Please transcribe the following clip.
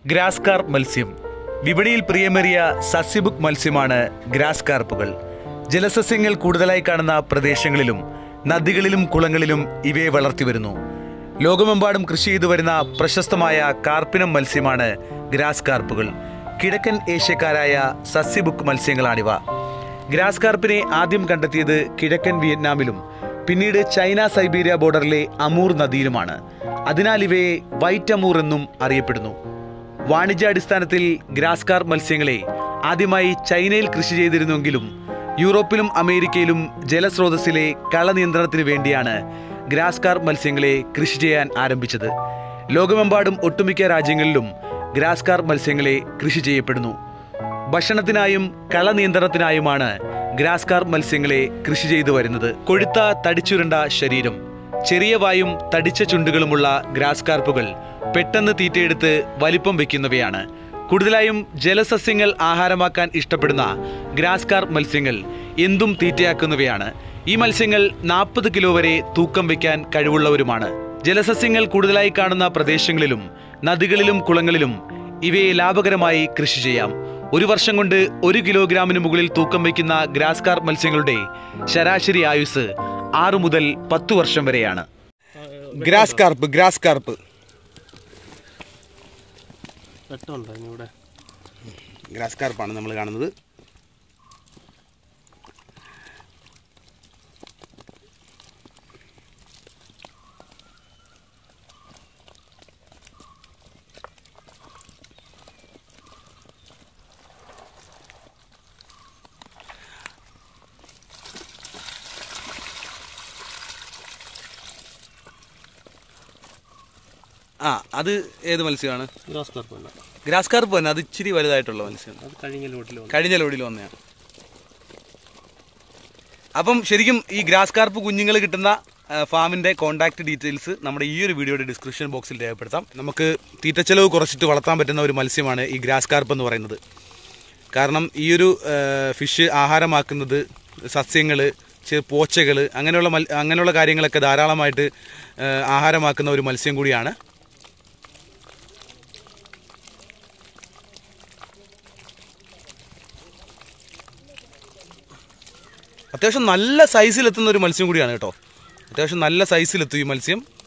grass carp മത്സ്യം വിപണിയിൽ പ്രിയമേറിയ സസ്യബുക്ക് മത്സ്യമാണ് grass കാർപ്പുകൾ ജലസസ്യങ്ങൾ കൂടുതലായി കാണുന്ന പ്രദേശങ്ങളിലും നദികളിലും കുളങ്ങളിലും ഇവയെ വളർത്തിവരുന്നു ലോകമെമ്പാടും കൃഷി ചെയ്തു വരുന്ന പ്രശസ്തമായ കാർപ്പിനം മത്സ്യമാണ് ഗ്രാസ് കാർപ്പുകൾ കിഴക്കൻ ഏഷ്യക്കാരായ സസ്യബുക്ക് മത്സ്യങ്ങളാണിവ ഗ്രാസ് കാർപ്പിനെ ആദ്യം കണ്ടെത്തിയത് കിഴക്കൻ വിയറ്റ്നാമിലും പിന്നീട് ചൈന സൈബീരിയ ബോർഡറിലെ അമൂർ നദിയിലുമാണ് അതിനാൽ ഇവയെ വൈറ്റ് അമൂർ എന്നും അറിയപ്പെടുന്നു വാണിജ്യാടിസ്ഥാനത്തിൽ ഗ്രാസ് കാർപ്പ് മത്സ്യങ്ങളെ ആദ്യമായി ചൈനയിൽ കൃഷി ചെയ്തിരുന്നുവെങ്കിലും യൂറോപ്പിലും അമേരിക്കയിലും ജലസ്രോതസ്സിലെ കളനിയന്ത്രണത്തിന് വേണ്ടിയാണ് ഗ്രാസ് കാർപ്പ് മത്സ്യങ്ങളെ കൃഷി ചെയ്യാൻ ആരംഭിച്ചത് ലോകമെമ്പാടും ഒട്ടുമിക്ക രാജ്യങ്ങളിലും ഗ്രാസ് കാർപ്പ് മത്സ്യങ്ങളെ കൃഷി ചെയ്യപ്പെടുന്നു ഭക്ഷണത്തിനായും കളനിയന്ത്രണത്തിനായുമാണ് ഗ്രാസ് കാർപ്പ് മത്സ്യങ്ങളെ കൃഷി ചെയ്തു വരുന്നത് കൊഴുത്ത തടിച്ചുരുണ്ട ശരീരം ചെറിയ വായും തടിച്ച ചുണ്ടുകളുമുള്ള ഗ്രാസ് കാർപ്പുകൾ പെട്ടെന്ന് തീറ്റയെടുത്ത് വലിപ്പം വെക്കുന്നവയാണ് കൂടുതലായും ജലസസ്യങ്ങൾ ആഹാരമാക്കാൻ ഇഷ്ടപ്പെടുന്ന ഗ്രാസ് കാർപ്പ് മത്സ്യങ്ങൾ എന്തും തീറ്റയാക്കുന്നവയാണ് ഈ മത്സ്യങ്ങൾ നാൽപ്പത് കിലോ വരെ തൂക്കം വയ്ക്കാൻ കഴിവുള്ളവരുമാണ് ജലസസ്യങ്ങൾ കൂടുതലായി കാണുന്ന പ്രദേശങ്ങളിലും നദികളിലും കുളങ്ങളിലും ഇവയെ ലാഭകരമായി കൃഷി ചെയ്യാം ഒരു വർഷം കൊണ്ട് ഒരു കിലോഗ്രാമിന് മുകളിൽ തൂക്കം വയ്ക്കുന്ന ഗ്രാസ് കാർപ്പ് മത്സ്യങ്ങളുടെ ശരാശരി ആയുസ് ആറു മുതൽ പത്ത് വർഷം വരെയാണ് ഗ്രാസ് കാർപ്പ് ഗ്രാസ് കാർപ്പ് വെട്ടമുണ്ടോ ഇവിടെ ഗ്രാസ് കാർപ്പാണ് നമ്മൾ കാണുന്നത് ആ അത് ഏത് മത്സ്യമാണ് ഗ്രാസ് കാർപ്പല്ല ഗ്രാസ് കാർപ്പ് തന്നെ അത് ഇച്ചിരി വലുതായിട്ടുള്ള മത്സ്യം അത് കഴിഞ്ഞ ലോട്ടിൽ വന്നു കഴിഞ്ഞ ലോഡിൽ വന്നതാണ് അപ്പം ശരിക്കും ഈ ഗ്രാസ് കാർപ്പ് കുഞ്ഞുങ്ങൾ കിട്ടുന്ന ആ, ഫാമിന്റെ കോൺടാക്ട് ഡീറ്റെയിൽസ് നമ്മുടെ ഈ ഒരു വീഡിയോയുടെ ഡിസ്ക്രിപ്ഷൻ ബോക്സിൽ രേഖപ്പെടുത്താം നമുക്ക് തീറ്റച്ചെലവ് കുറച്ചിട്ട് വളർത്താൻ പറ്റുന്ന ഒരു മത്സ്യമാണ് ഈ ഗ്രാസ് കാർപ്പ് എന്ന് പറയുന്നത് കാരണം ഈ ഒരു ഫിഷ് ആഹാരമാക്കുന്നത് സസ്യങ്ങൾ പോച്ചകൾ അങ്ങനെയുള്ള മൽ അങ്ങനെയുള്ള കാര്യങ്ങളൊക്കെ ധാരാളമായിട്ട് ആ, ആഹാരമാക്കുന്ന ഒരു മത്സ്യം കൂടിയാണ് അത്യാവശ്യം നല്ല സൈസിലെത്തുന്ന ഒരു മത്സ്യം കൂടിയാണ് കേട്ടോ അത്യാവശ്യം നല്ല സൈസിലെത്തും ഈ മത്സ്യം